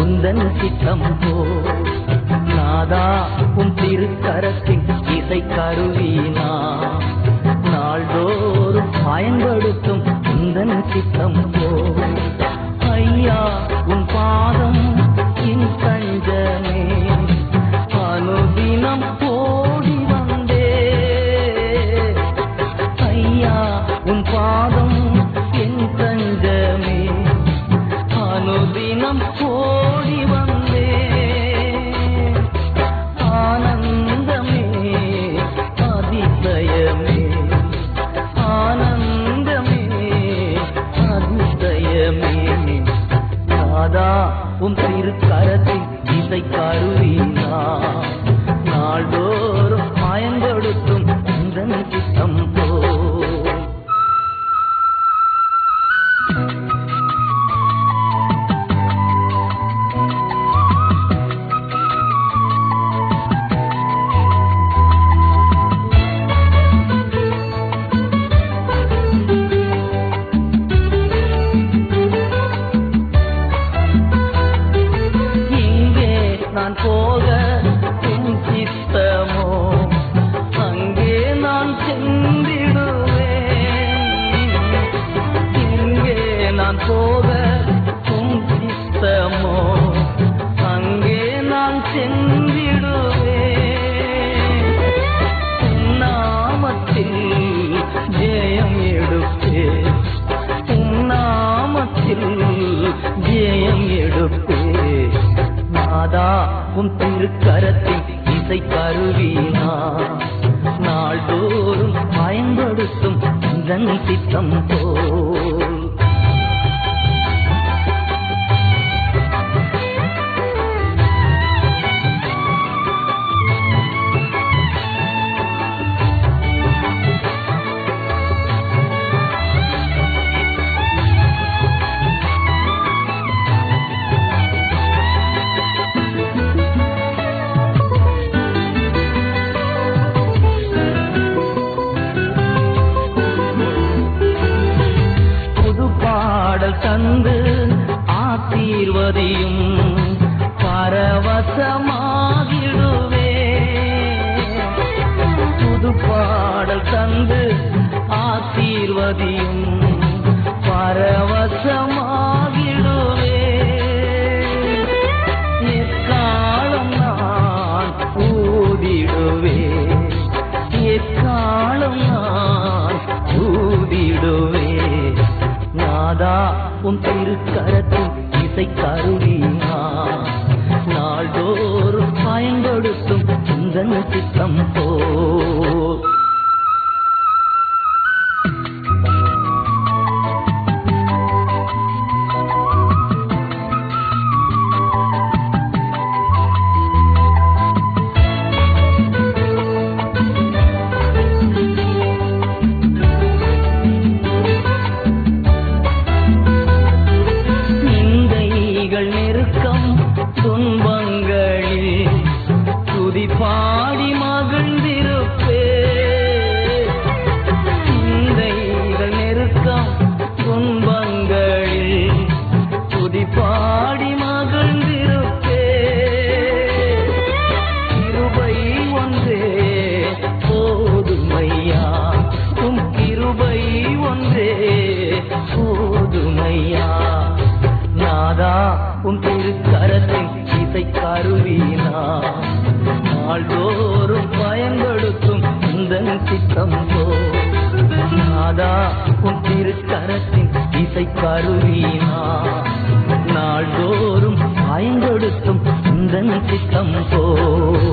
உந்தன் சித்தம் போ நாதா உன் திருக்கரத்தின் இசை கருவீனா நாள்தோறும் பயன்படுத்தும் உந்தன் சித்தம் போ ஐயா உன் பாதம் என் தஞ்சமே அனுதினம் ஓடி வந்தே ஐயா உன் பாதம் என் தஞ்சமே அனுதினம் ஓடி வந்தே ஆனந்தமே அதிசயமே ஆனந்தமே அதிசயமே நாதா உன் திருக்கரத்தின் இசை கருவீனா நாள்தோறும் பயன்படுத்தும் உந்தன் சித்தம் போ இங்கே நான் போக உன் சித்தமோ அங்கே நான் சென்றிடுவேன் இங்கே நான் போக உன் சித்தமோ அங்கே நான் சென்றிடுவேன் உன் நாமத்தில் ஜெயம் எடுப்பேன் உன் நாமத்தில் ஜெயம் எடுப்பே நாதா உன் திருக்கரத்தில் இசை கருவீனா நாள்தோறும் பயன்படுத்தும் உந்தன் சித்தம் போல் புது பாடல் தந்து ஆசீர்வதியும் பரவசமாகிடுவே புது பாடல் தந்து ஆசீர்வதியும் பரவசமாகிடுவே எக்காலம் நான் ஊதிடுவே எக்காலம் நான் ஊதிடுவே நாதா உன் திருக்கரத்தில் இசை கருவீனா நாள்தோறும் பயன்படுத்தும் உந்தன் சித்தம் போ நிந்தைகள் நெருக்கம் துன்பங்களில் துதி பாடி மகிழ்ந்திருப்பே நிந்தைகள் நெருக்கம் துன்பங்களில் துதி பாடி மகிழ்ந்திருப்பே கிருபை ஒன்றே போதுமையா உம் கிருபை ஒன்றே போதுமையா நாதா உன் திருக்கரத்தை இசை கருவீனா நாள்தோறும் பயன்படுத்தும் உந்தன் சித்தம் போ நாதா உன் திருக்கரத்தின் இசை கருவீனா நாள்தோறும் பயன்படுத்தும் உந்தன் சித்தம் போ